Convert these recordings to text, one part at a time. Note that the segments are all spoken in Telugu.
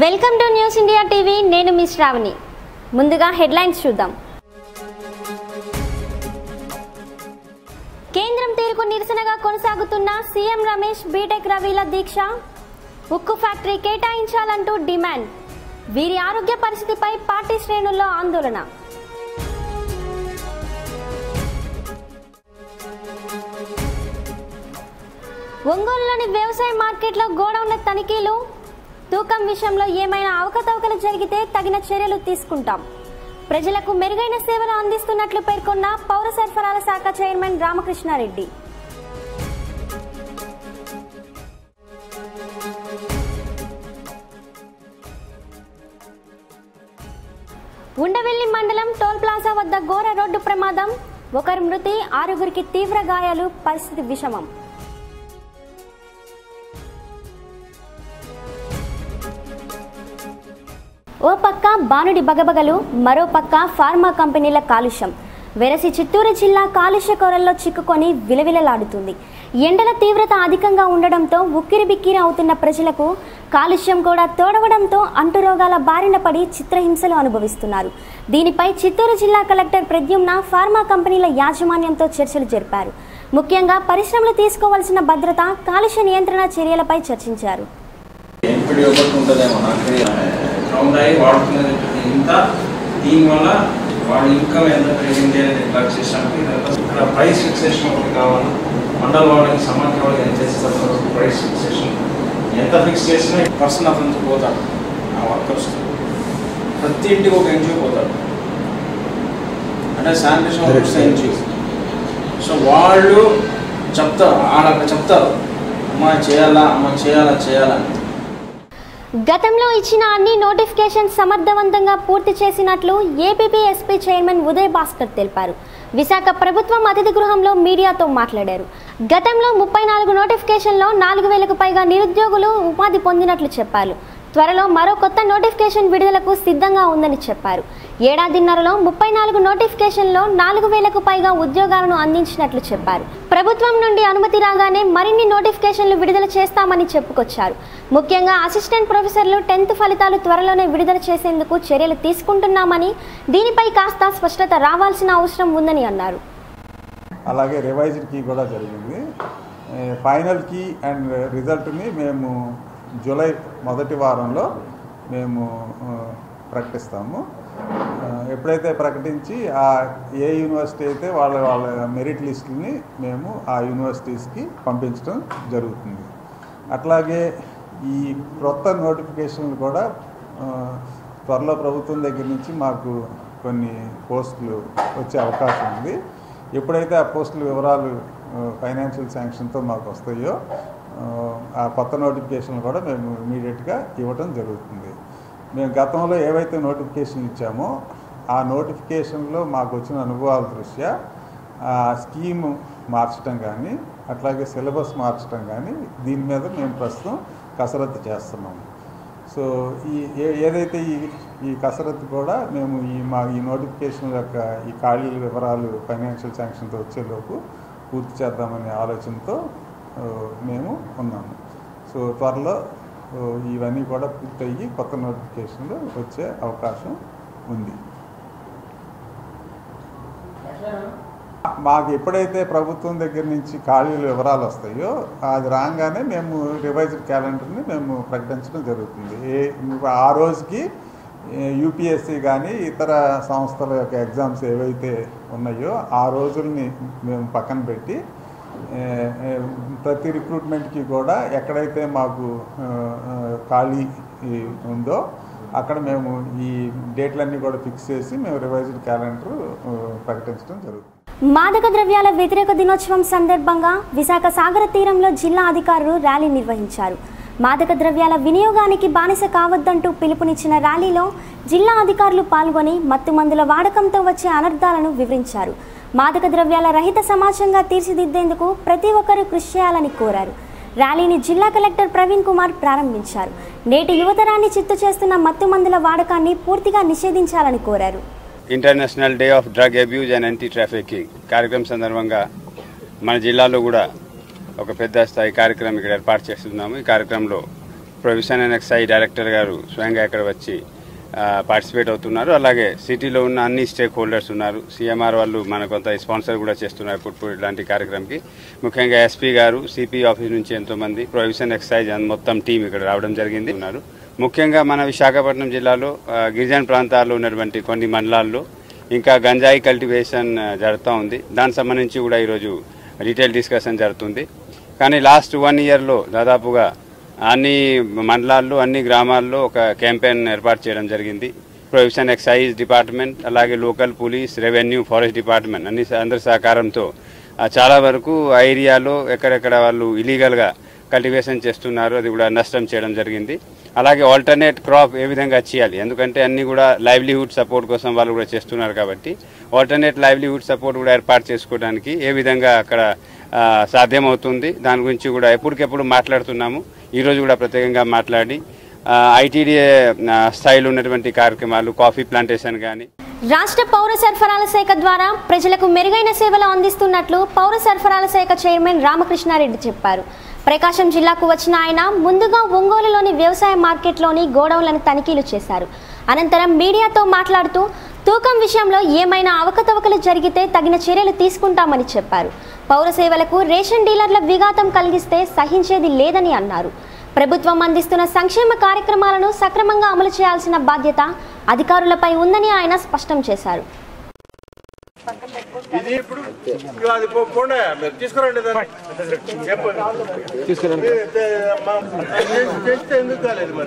Welcome to news India TV నేను మీ శ్రావణి ముందుగా హెడ్లైన్స్ చూద్దాం కేంద్రం తీరుకు నిరసనగా కొనసాగుతున్న సీఎం రమేష్ బీటెక్ రవిల దీక్ష ఉక్కు ఫ్యాక్టరీ కేటాయించాలంటూ డిమాండ్ వీరి ఆరోగ్య పరిస్థితిపై పార్టీ శ్రేణుల్లో ఆందోళన ఒంగోలులోని వ్యవసాయ మార్కెట్లో గోడౌన్ల తనిఖీలు తూకం విషయంలో ఏమైనా అవకతవకలు జరిగితే తగిన చర్యలు తీసుకుంటాం ప్రజలకు మెరుగైన సేవలు అందిస్తున్నట్లు పేర్కొన్న పౌర సరఫరాల శాఖ చైర్మన్ రామకృష్ణారెడ్డి ఉండవెల్లి మండలం టోల్ ప్లాజా వద్ద ఘోర రోడ్డు ప్రమాదం ఒకరి మృతి ఆరుగురికి తీవ్ర గాయాలు పరిస్థితి విషమం ఓ పక్క బానుడి బగబగలు మరో పక్క ఫార్మా కంపెనీల కాలుష్యం వెరసి చిత్తూరు జిల్లా కాలుష్య కొరల్లో చిక్కుకొని విలవిలలాడుతుంది ఎండల తీవ్రత అధికంగా ఉండడంతో ఉక్కిరి బిక్కిరి అవుతున్న ప్రజలకు కాలుష్యం కూడా తోడవడంతో అంటురోగాల బారిన పడి చిత్రహింసలు అనుభవిస్తున్నారు దీనిపై చిత్తూరు జిల్లా కలెక్టర్ ప్రద్యుమ్న ఫార్మా కంపెనీల యాజమాన్యంతో చర్చలు జరిపారు ముఖ్యంగా పరిశ్రమలు తీసుకోవాల్సిన భద్రత కాలుష్య నియంత్రణ చర్యలపై చర్చించారు ఎన్పిడి ఒకటి ఉంటుందేమో నాకు తెలియదు. రౌండ్ అయ్యి వాడుతున్నది ఇంత దీనివల్ల వాడి ఇన్కమ్ ఎంత పెరిగింది అనేది ఇట్లా చేసినప్పుడు ఇదంతా ఇక్కడ ప్రైస్ ఫిక్సేషన్ ఒకటి కావాలి మండల వాళ్ళకి సమాఖ్య వాళ్ళకి ఎంత చేస్తారు ప్రైస్ ఫిక్సేషన్ ఎంత ఫిక్స్ చేసినా పర్సన్ అతనితో పోతాడు ఆ వర్కర్స్ ప్రతి ఇంటికి ఒక ఎన్జిఓ పోతాడు అంటే శానిటేషన్ వర్కర్స్ ఎన్జిఓ సో వాళ్ళు చెప్తారు ఆడ అక్కడ చెప్తారు అమ్మ చేయాలా అమ్మ చేయాలా చేయాలా అని గతంలో ఇచ్చిన అన్ని నోటిఫికేషన్ సమర్థవంతంగా పూర్తి చేసినట్లు APP SP chairman Uday Bhaskar తెలిపారు విశాఖ ప్రభుత్వం అతిథి గృహంలో మీడియాతో మాట్లాడారు గతంలో ముప్పై నాలుగు నోటిఫికేషన్లో నాలుగు వేలకు పైగా నిరుద్యోగులు ఉపాధి పొందినట్లు చెప్పారు త్వరలో మరో కొత్త నోటిఫికేషన్ విడుదలకు సిద్ధంగా ఉందని చెప్పారు ఏడాదిన్నరలో ముప్పై నాలుగు నోటిఫికేషన్లో నాలుగు వేలకు పైగా ఉద్యోగాలను అందించినట్లు చెప్పారు ప్రభుత్వం నుండి అనుమతి రాగానే మరిన్ని నోటిఫికేషన్లు విడుదల చేస్తామని చెప్పుకొచ్చారు ముఖ్యంగా అసిస్టెంట్ ప్రొఫెసర్లు టెన్త్ ఫలితాలు త్వరలోనే విడుదల చేసేందుకు చర్యలు తీసుకుంటున్నామని దీనిపై కాస్త స్పష్టత రావాల్సిన అవసరం ఉందని అన్నారు అలాగే రివైజ్డ్ కీ కూడా జరిగింది ఏ, ఫైనల్ కీ అండ్ రిజల్ట్ని మేము జూలై మొదటి వారంలో మేము ఆ, ప్రకటిస్తాము ఆ, ఎప్పుడైతే ప్రకటించి ఆ ఏ యూనివర్సిటీ అయితే వాళ్ళ వాళ్ళ మెరిట్ లిస్టుని మేము ఆ యూనివర్సిటీస్కి పంపించడం జరుగుతుంది అట్లాగే ఈ క్రొత్త నోటిఫికేషన్లు కూడా ఆ, త్వరలో ప్రభుత్వం దగ్గర నుంచి మాకు కొన్ని పోస్టులు వచ్చే అవకాశం ఉంది ఎప్పుడైతే ఆ పోస్టుల వివరాలు ఫైనాన్షియల్ శాంక్షన్తో మాకు వస్తాయో ఆ, ఆ కొత్త నోటిఫికేషన్లు కూడా మేము ఇమీడియట్గా ఇవ్వటం జరుగుతుంది మేము గతంలో ఏవైతే నోటిఫికేషన్ ఇచ్చామో ఆ నోటిఫికేషన్లో మాకు వచ్చిన అనుభవాల దృష్ట్యా ఆ స్కీమ్ మార్చడం కానీ అట్లాగే సిలబస్ మార్చడం కానీ దీని మీద మేము ప్రస్తుతం కసరత్తు చేస్తున్నాము సో ఈ ఏ- ఏదైతే ఈ ఈ కసరత్తు కూడా మేము ఈ మా ఈ నోటిఫికేషన్ యొక్క ఈ ఖాళీల వివరాలు ఫైనాన్షియల్ శాంక్షన్తో వచ్చేలోపు పూర్తి చేద్దామనే ఆలోచనతో ఆ, మేము ఉన్నాము సో త్వరలో ఆ, ఇవన్నీ కూడా పూర్తయ్యి కొత్త నోటిఫికేషన్లు వచ్చే అవకాశం ఉంది మాకు ఎప్పుడైతే ప్రభుత్వం దగ్గర నుంచి ఖాళీల వివరాలు వస్తాయో అది రాగానే మేము రివైజ్డ్ క్యాలెండర్ని మేము ప్రకటించడం జరుగుతుంది ఏ ఆ రోజుకి యూపీఎస్సి కానీ ఇతర సంస్థల యొక్క ఎగ్జామ్స్ ఏవైతే ఉన్నాయో ఆ రోజుల్ని మేము పక్కన పెట్టి ఏ, ఏ, ప్రతి రిక్రూట్మెంట్కి కూడా ఎక్కడైతే మాకు ఆ, ఆ, ఖాళీ ఈ ఉందో అక్కడ మేము ఈ డేట్లన్నీ కూడా ఫిక్స్ చేసి మేము రివైజ్డ్ క్యాలెండర్ ప్రకటించడం జరుగుతుంది మాదక ద్రవ్యాల వ్యతిరేక దినోత్సవం సందర్భంగా విశాఖ సాగర తీరంలో జిల్లా అధికారులు ర్యాలీ నిర్వహించారు మాదక ద్రవ్యాల వినియోగానికి బానిస కావద్దంటూ పిలుపునిచ్చిన ర్యాలీలో జిల్లా అధికారులు పాల్గొని మత్తు మందుల వాడకంతో వచ్చే అనర్థాలను వివరించారు మాదక ద్రవ్యాల రహిత సమాజంగా తీర్చిదిద్దేందుకు ప్రతి ఒక్కరూ కృషి చేయాలని కోరారు ర్యాలీని జిల్లా కలెక్టర్ ప్రవీణ్ కుమార్ ప్రారంభించారు నేటి యువతరాన్ని చిత్తు చేస్తున్న మత్తు మందుల వాడకాన్ని పూర్తిగా నిషేధించాలని కోరారు international day of drug abuse and anti trafficking కార్యక్రమం సందర్భంగా మన జిల్లాలో కూడా ఒక పెద్ద స్థాయి కార్యక్రమం ఇక్కడ ఏర్పాటు చేస్తున్నాము ఈ కార్యక్రమంలో ప్రొవిషన్ అండ్ ఎక్సైజ్ డైరెక్టర్ గారు స్వయంగా ఇక్కడ వచ్చి పార్టిసిపేట్ అవుతున్నారు అలాగే సిటీలో ఉన్న అన్ని స్టేక్ హోల్డర్స్ ఉన్నారు సీఎంఆర్ వాళ్ళు మన కొంత స్పాన్సర్ కూడా చేస్తున్నారు పుట్టు ఇలాంటి కార్యక్రమంకి ముఖ్యంగా ఎస్పీ గారు సిపి ఆఫీస్ నుంచి ఎంతో మంది ప్రొవిషన్ ఎక్సైజ్ అండ్ మొత్తం టీం ఇక్కడ రావడం జరిగింది ఉన్నారు ముఖ్యంగా మన విశాఖపట్నం జిల్లాలో ఆ, గిరిజన ప్రాంతాల్లో ఉన్నటువంటి కొన్ని మండలాల్లో ఇంకా గంజాయి కల్టివేషన్ ఆ, జరుగుతూ ఉంది దానికి సంబంధించి కూడా ఈరోజు డీటెయిల్ డిస్కషన్ జరుగుతుంది కానీ లాస్ట్ వన్ ఇయర్లో దాదాపుగా అన్ని మండలాల్లో అన్ని గ్రామాల్లో ఒక క్యాంపెయిన్ ఏర్పాటు చేయడం జరిగింది ప్రొవిషన్ ఎక్సైజ్ డిపార్ట్మెంట్ అలాగే local police revenue forest department అన్ని అందరి సహకారంతో ఆ, చాలా వరకు ఆ ఏరియాలో ఎక్కడెక్కడ వాళ్ళు ఇలీగల్గా కల్టివేషన్ చేస్తున్నారు అది కూడా నష్టం చేయడం జరిగింది అలాగే ఆల్టర్నేట్ క్రాప్ ఏ విధంగా చేయాలి ఎందుకంటే అన్ని కూడా లైవ్లీహుడ్ సపోర్ట్ కోసం వాళ్ళు కూడా చేస్తున్నారు కాబట్టి ఆల్టర్నేట్ లైవ్లీహుడ్ సపోర్ట్ కూడా ఏర్పాటు చేసుకోవడానికి ఏ విధంగా అక్కడ ఆ, సాధ్యమవుతుంది దాని గురించి కూడా ఎప్పటికెప్పుడు మాట్లాడుతున్నాము ఈరోజు కూడా ప్రత్యేకంగా మాట్లాడి ఐటీడీఏ స్థాయిలో ఉన్నటువంటి కార్యక్రమాలు కాఫీ ప్లాంటేషన్ కానీ రాష్ట్ర పౌర సరఫరాల శాఖ ద్వారా ప్రజలకు మెరుగైన సేవలు అందిస్తున్నట్లు పౌర సరఫరాల శాఖ చైర్మన్ రామకృష్ణారెడ్డి చెప్పారు ప్రకాశం జిల్లాకు వచ్చిన ఆయన ముందుగా ఒంగోలులోని వ్యవసాయ మార్కెట్లోని గోడౌన్లను తనిఖీలు చేశారు అనంతరం మీడియాతో మాట్లాడుతూ తూకం విషయంలో ఏమైనా అవకతవకలు జరిగితే తగిన చర్యలు తీసుకుంటామని చెప్పారు పౌర సేవలకు రేషన్ డీలర్ల విఘాతం కలిగిస్తే సహించేది లేదని అన్నారు ప్రభుత్వం అందిస్తున్న సంక్షేమ కార్యక్రమాలను సక్రమంగా అమలు చేయాల్సిన బాధ్యత అధికారులపై ఉందని ఆయన స్పష్టం చేశారు ఇది ఇప్పుడు ఇదిగో అది పో- పోండి మీరు తీసుకురండి దాన్ని తీసుకురండి చేస్తే ఎందుకు కాలేదు మరి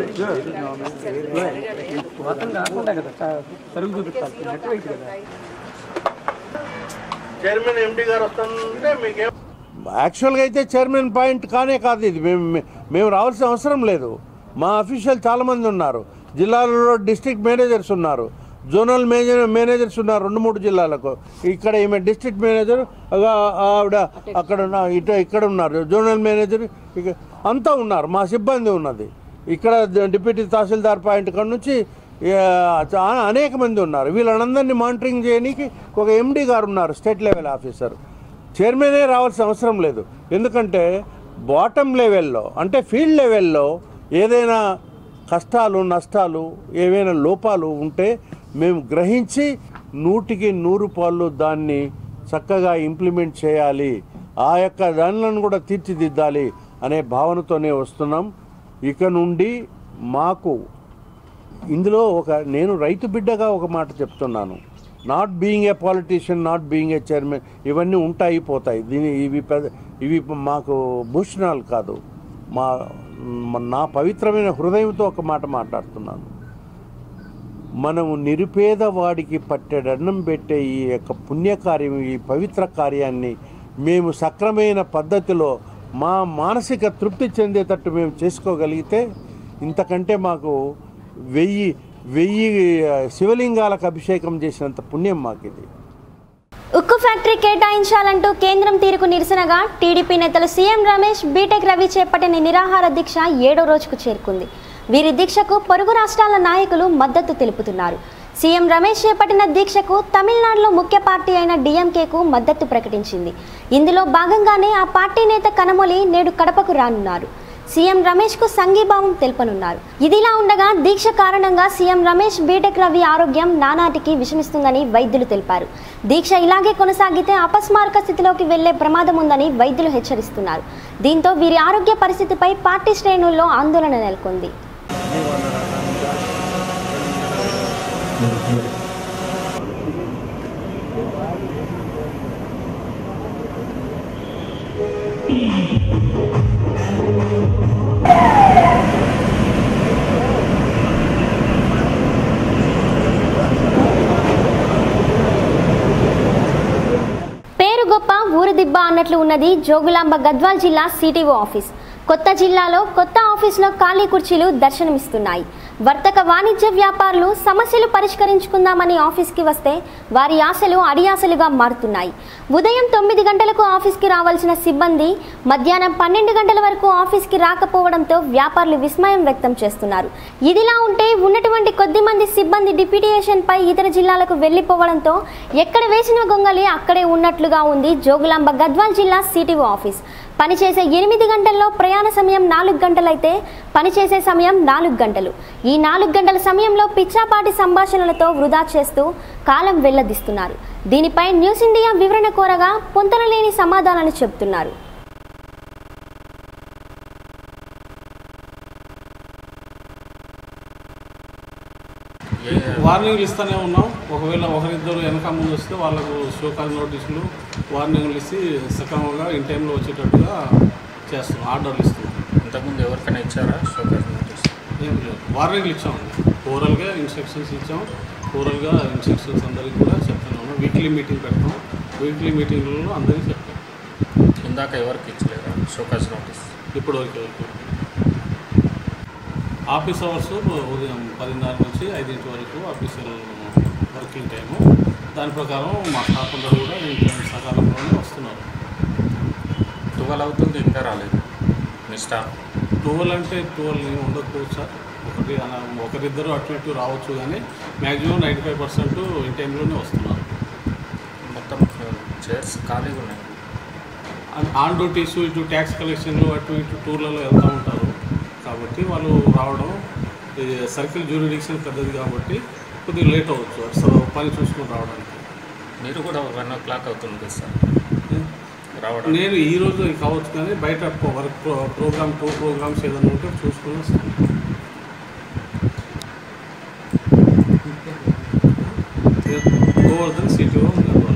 చైర్మన్ ఎండి గారు వస్తుంటే మీకేం యాక్చువల్గా అయితే చైర్మన్ పాయింట్ కానే కాదు ఇది మేము మేము రావాల్సిన అవసరం లేదు మా అఫీషియల్ చాలామంది ఉన్నారు జిల్లాలలో డిస్ట్రిక్ట్ మేనేజర్స్ ఉన్నారు జోనల్ మేనేజర్ మేనేజర్స్ ఉన్నారు రెండు మూడు జిల్లాలకు ఇక్కడ ఈమె డిస్ట్రిక్ట్ మేనేజర్ అగా ఆవిడ అక్కడ ఉన్న ఇటు ఇక్కడ ఉన్నారు జోనల్ మేనేజర్ ఇక అంతా ఉన్నారు మా సిబ్బంది ఉన్నది ఇక్కడ డిప్యూటీ తహసీల్దార్ పాయింట్ కాడ నుంచి ఆ, చా- అనేక మంది ఉన్నారు వీళ్ళందరినీ మానిటరింగ్ చేయడానికి ఒక ఎండి గారు ఉన్నారు స్టేట్ లెవెల్ ఆఫీసర్ చైర్మనే రావాల్సిన అవసరం లేదు ఎందుకంటే బాటమ్ లెవెల్లో అంటే ఫీల్డ్ లెవెల్లో ఏదైనా కష్టాలు నష్టాలు ఏవైనా లోపాలు ఉంటే మేము గ్రహించి నూటికి నూరు పాళ్ళు దాన్ని చక్కగా ఇంప్లిమెంట్ చేయాలి ఆ యొక్క దానిలను కూడా తీర్చిదిద్దాలి అనే భావనతోనే వస్తున్నాం ఇక నుండి మాకు ఇందులో ఒక నేను రైతు బిడ్డగా ఒక మాట చెప్తున్నాను not being a politician not being a chairman ఇవన్నీ ఉంటాయి పోతాయి దీని ఇవి పెద్ద ఇవి మాకు భూషణాలు కాదు మా మ- నా పవిత్రమైన హృదయంతో ఒక మాట మాట్లాడుతున్నాను మనము నిరుపేద వాడికి పట్టెడన్నం పెట్టే ఈ యొక్క పుణ్యకార్యం ఈ పవిత్ర కార్యాన్ని మేము సక్రమైన పద్ధతిలో మా మానసిక తృప్తి చెందేటట్టు మేము చేసుకోగలిగితే ఇంతకంటే మాకు వెయ్యి వెయ్యి ఆ, శివలింగాలకు అభిషేకం చేసినంత పుణ్యం మాకు ఇది ఉక్కు ఫ్యాక్టరీ కేటాయించాలంటూ కేంద్రం తీరుకు నిరసనగా టీడీపీ నేతలు సీఎం రమేష్ బీటెక్ రవి చేపట్టిన నిరాహార దీక్ష ఏడో రోజుకు చేరుకుంది వీరి దీక్షకు పొరుగు రాష్ట్రాల నాయకులు మద్దతు తెలుపుతున్నారు సీఎం రమేష్ చేపట్టిన దీక్షకు తమిళనాడులో ముఖ్య పార్టీ అయిన డిఎంకేకు మద్దతు ప్రకటించింది ఇందులో భాగంగానే ఆ పార్టీ నేత కనమొలి నేడు కడపకు రానున్నారు సీఎం రమేష్ కు సంఘీభావం తెలుపనున్నారు ఇదిలా ఉండగా దీక్ష కారణంగా సీఎం రమేష్ బీటెక్ రవి ఆరోగ్యం నానాటికి విషమిస్తుందని వైద్యులు తెలిపారు దీక్ష ఇలాగే కొనసాగితే అపస్మారక స్థితిలోకి వెళ్లే ప్రమాదం ఉందని వైద్యులు హెచ్చరిస్తున్నారు దీంతో వీరి ఆరోగ్య పరిస్థితిపై పార్టీ శ్రేణుల్లో ఆందోళన నెలకొంది పేరు గొప్ప ఊరు దిబ్బ అన్నట్లు ఉన్నది జోగులాంబ గద్వాల్ జిల్లా సిటీఓ ఆఫీస్ కొత్త జిల్లాలో కొత్త ఆఫీసులో ఖాళీ కుర్చీలు దర్శనమిస్తున్నాయి వర్తక వాణిజ్య వ్యాపారులు సమస్యలు పరిష్కరించుకుందామని ఆఫీస్కి వస్తే వారి ఆశలు అడియాసలుగా మారుతున్నాయి ఉదయం తొమ్మిది గంటలకు ఆఫీస్కి రావాల్సిన సిబ్బంది మధ్యాహ్నం పన్నెండు గంటల వరకు ఆఫీస్కి రాకపోవడంతో వ్యాపారులు విస్మయం వ్యక్తం చేస్తున్నారు ఇదిలా ఉంటే ఉన్నటువంటి కొద్ది మంది సిబ్బంది డిప్యూటేషన్ పై ఇతర జిల్లాలకు వెళ్లిపోవడంతో ఎక్కడ వేసిన గొంగలి అక్కడే ఉన్నట్లుగా ఉంది జోగులాంబ గద్వాల్ జిల్లా సిటీఓ ఆఫీస్ పనిచేసే ఎనిమిది గంటల్లో ప్రయాణ సమయం నాలుగు గంటలైతే పనిచేసే సమయం నాలుగు గంటలు ఈ నాలుగు గంటల సమయంలో పిచ్చాపాటి సంభాషణలతో వృధా చేస్తూ కాలం వెల్లదిస్తున్నారు దీనిపై న్యూస్ ఇండియా వివరణ కోరగా పొంతనలేని సమాధానాలు చెబుతున్నారు వార్నింగ్లు ఇస్తూనే ఉన్నాం ఒకవేళ ఒకరిద్దరు వెనక ముందు వస్తే వాళ్ళకు షోకాల్ నోటీసులు వార్నింగ్లు ఇచ్చి సక్రమంగా ఇన్ టైంలో వచ్చేటట్టుగా చేస్తున్నాం ఆర్డర్లు ఇస్తున్నాం ఇంతకుముందు ఎవరికైనా ఇచ్చారా షోకాస్ నోటీస్ ఏం లేదు వార్నింగ్లు ఇచ్చామండి ఓరల్గా ఇన్స్ట్రక్షన్స్ ఇచ్చాం ఓరల్గా ఇన్స్ట్రక్షన్స్ అందరికీ కూడా చెప్తాను ఉన్నాం వీక్లీ మీటింగ్ పెడతాం వీక్లీ మీటింగ్లలో అందరికీ చెప్తాం ఇందాక ఎవరికి ఇచ్చలేరా షోకాస్ నోటీస్ ఇప్పుడు వరకు వరకు ఆఫీస్ అవర్స్ ఉదయం పదిన్నర నుంచి ఐదింటి వరకు ఆఫీసర్ వర్కింగ్ టైము దాని ప్రకారం మా స్టాఫ్ అందరూ కూడా ఇంట్లో సకాలంలోనే వస్తున్నారు ట్వెల్వ్ అవుతుంది ఇంకా రాలేదు మీ స్టాఫ్ ట్వెల్వ్ అంటే ట్వెల్వ్ ఏమి ఉండకపోవచ్చు సార్ ఒకటి అలా ఒకరిద్దరు అటు ఇటు రావచ్చు కానీ మ్యాక్సిమం నైంటీ ఫైవ్ పర్సెంట్ ఈ టైంలోనే వస్తున్నారు మొత్తం చైర్స్ ఖాళీగా ఉన్నాయి ఆన్ డ్యూటీస్ ఇటు ట్యాక్స్ కలెక్షన్లు అటు ఇటు టూర్లలో వెళ్తూ ఉంటారు కాబట్టి వాళ్ళు రావడం ఇది సర్కిల్ జ్యూరిడిక్షన్ పెద్దది కాబట్టి కొద్దిగా లేట్ అవ్వచ్చు అసలు పని చూసుకొని రావడానికి మీరు కూడా వన్ ఓ క్లాక్ అవుతుంది కదా సార్ రావడం నేను ఈ రోజు కావచ్చు కానీ బయట వర్క్ ప్రోగ్రామ్ టూ ప్రోగ్రామ్స్ ఏదైనా ఉంటే చూసుకొని వస్తాను గోవర్ధన్ సిటీఓ గద్వాల్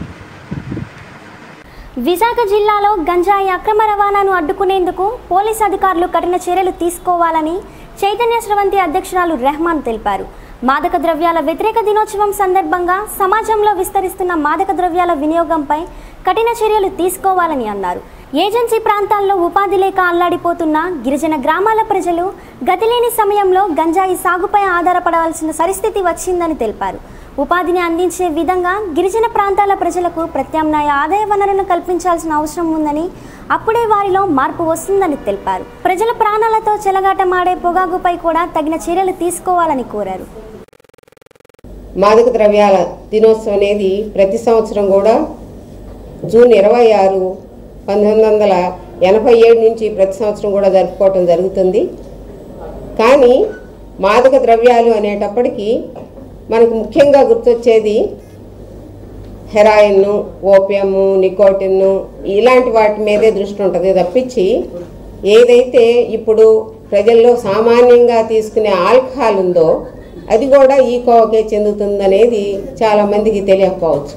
విశాఖ జిల్లాలో గంజాయి అక్రమ రవాణాను అడ్డుకునేందుకు పోలీస్ అధికారులు కఠిన చర్యలు తీసుకోవాలని చైతన్య స్రవంతి అధ్యక్షురాలు రెహమాన్ తెలిపారు మాదక ద్రవ్యాల వ్యతిరేక దినోత్సవం సందర్భంగా సమాజంలో విస్తరిస్తున్న మాదక ద్రవ్యాల వినియోగంపై కఠిన చర్యలు తీసుకోవాలని అన్నారు ఏజెన్సీ ప్రాంతాల్లో ఉపాధి లేక అల్లాడిపోతున్న గిరిజన గ్రామాల ప్రజలు గతిలేని సమయంలో గంజాయి సాగుపై ఆధారపడవలసిన పరిస్థితి వచ్చిందని తెలిపారు ఉపాధిని అందించే విధంగా గిరిజన ప్రాంతాల ప్రజలకు ప్రత్యామ్నాయ ఆదాయ వనరులను కల్పించాల్సిన అవసరం ఉందని అప్పుడే వారిలో మార్పు వస్తుందని తెలిపారు ప్రజల ప్రాణాలతో చెలగాటమాడే పొగాకుపై కూడా తగిన చర్యలు తీసుకోవాలని కోరారు మాదక ద్రవ్యాల దినోత్సవం అనేది ప్రతి సంవత్సరం కూడా జూన్ ఇరవై ఆరు పంతొమ్మిది వందల ఎనభై ఏడు నుంచి ప్రతి సంవత్సరం కూడా జరుపుకోవటం జరుగుతుంది కానీ మాదక ద్రవ్యాలు అనేటప్పటికీ మనకు ముఖ్యంగా గుర్తొచ్చేది హెరాయిన్ ఓపియము నికోటిన్ ఇలాంటి వాటి మీదే దృష్టి ఉంటుంది తప్పించి ఏదైతే ఇప్పుడు ప్రజల్లో సామాన్యంగా తీసుకునే ఆల్కహాల్ ఉందో అది కూడా ఈ కోవకే చెందుతుందనేది చాలామందికి తెలియకపోవచ్చు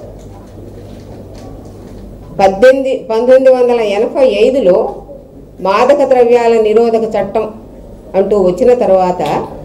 పద్దెనిమిది పంతొమ్మిది వందల ఎనభై ఐదులో మాదక ద్రవ్యాల నిరోధక చట్టం అంటూ వచ్చిన తర్వాత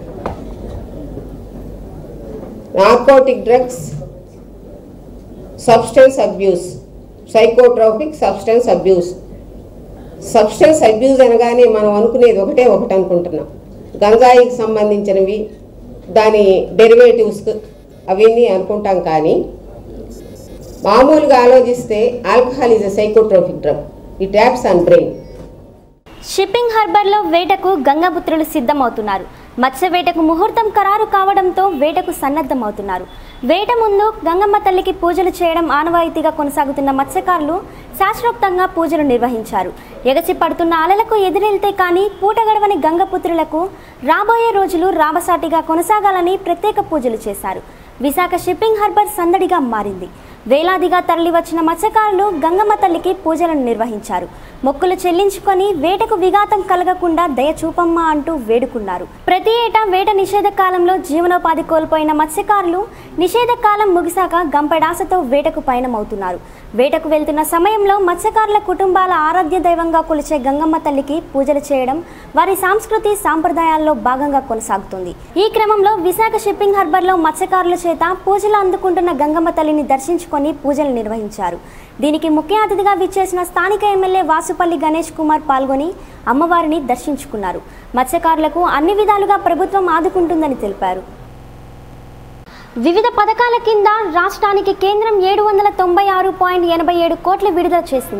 narcotic drugs substance abuse psychotropic substance abuse substance abuse అనగానే మనం అనుకునేది ఒకటే ఒకటి అనుకుంటున్నాం గంజాయికి సంబంధించినవి దాని డెరివేటివ్స్ అవన్నీ అనుకుంటాం కానీ మామూలుగా ఆలోచిస్తే alcohol is a psychotropic drug it యాప్స్ ఆన్ బ్రెయిన్ షిప్పింగ్ హార్బర్లో వేటకు గంగపుత్రులు సిద్ధమవుతున్నారు మత్స్య వేటకు ముహూర్తం ఖరారు కావడంతో వేటకు సన్నద్ధమవుతున్నారు వేట ముందు గంగమ్మ తల్లికి పూజలు చేయడం ఆనవాయితీగా కొనసాగుతున్న మత్స్యకారులు శాస్త్రోక్తంగా పూజలు నిర్వహించారు ఎగసి పడుతున్న అలలకు ఎదురెళ్తే కానీ పూట గడవని గంగపుత్రులకు రాబోయే రోజులు రాబసాటిగా కొనసాగాలని ప్రత్యేక పూజలు చేశారు విశాఖ షిప్పింగ్ హార్బర్ సందడిగా మారింది వేలాదిగా తరలివచ్చిన మత్స్యకారులు గంగమ్మ తల్లికి పూజలను నిర్వహించారు మొక్కులు చెల్లించుకొని వేటకు విఘాతం కలగకుండా దయ చూపమ్మ అంటూ వేడుకున్నారు ప్రతి ఏటా వేట నిషేధ కాలంలో జీవనోపాధి కోల్పోయిన మత్స్యకారులు నిషేధ కాలం ముగిశాక గంపెడాసతో వేటకు పయనమవుతున్నారు వేటకు వెళ్తున్న సమయంలో మత్స్యకారుల కుటుంబాల ఆరాధ్య దైవంగా కొలిచే గంగమ్మ తల్లికి పూజలు చేయడం వారి సంస్కృతి సాంప్రదాయాల్లో భాగంగా కొనసాగుతుంది ఈ క్రమంలో విశాఖ షిప్పింగ్ హార్బర్లో మత్స్యకారుల చేత పూజలు అందుకుంటున్న గంగమ్మ తల్లిని దర్శించుకొని పూజలు నిర్వహించారు దీనికి ముఖ్య అతిథిగా విచ్చేసిన స్థానిక ఎమ్మెల్యే వాసుపల్లి గణేష్ కుమార్ పాల్గొని అమ్మవారిని దర్శించుకున్నారు మత్స్యకారులకు అన్ని విధాలుగా ప్రభుత్వం ఆదుకుంటుందని తెలిపారు వివిధ పథకాల కింద రాష్ట్రానికి కేంద్రం ఏడు వందల తొంభై ఆరు పాయింట్ ఎనభై ఏడు కోట్లు విడుదల చేసింది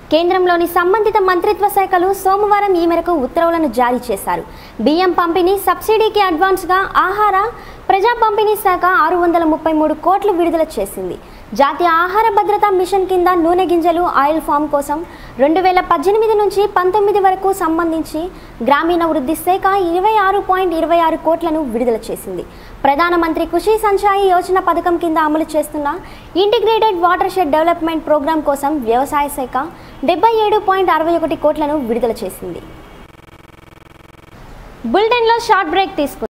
కేంద్రంలోని సంబంధిత మంత్రిత్వ శాఖలు సోమవారం ఈ మేరకు ఉత్తర్వులను జారీ చేశారు బియ్యం పంపిణీ సబ్సిడీకి అడ్వాన్స్గా ఆహార ప్రజా పంపిణీ శాఖ ఆరు వందల ముప్పై మూడు కోట్లు విడుదల చేసింది జాతీయ ఆహార భద్రతా మిషన్ కింద నూనె గింజలు ఆయిల్ ఫామ్ కోసం రెండు వేల పద్దెనిమిది నుంచి పంతొమ్మిది వరకు సంబంధించి గ్రామీణ వృద్ధి శాఖ ఇరవై ఆరు పాయింట్ ఇరవై ఆరు కోట్లను విడుదల చేసింది ప్రధానమంత్రి కృషి సంచాయి యోజన పథకం కింద అమలు చేస్తున్న integrated watershed development programme కోసం వ్యవసాయ శాఖ డెబ్బై ఏడు పాయింట్ అరవై ఒకటి కోట్లను విడుదల చేసింది బులెటిన్లో షార్ట్ బ్రేక్ తీసుకుంది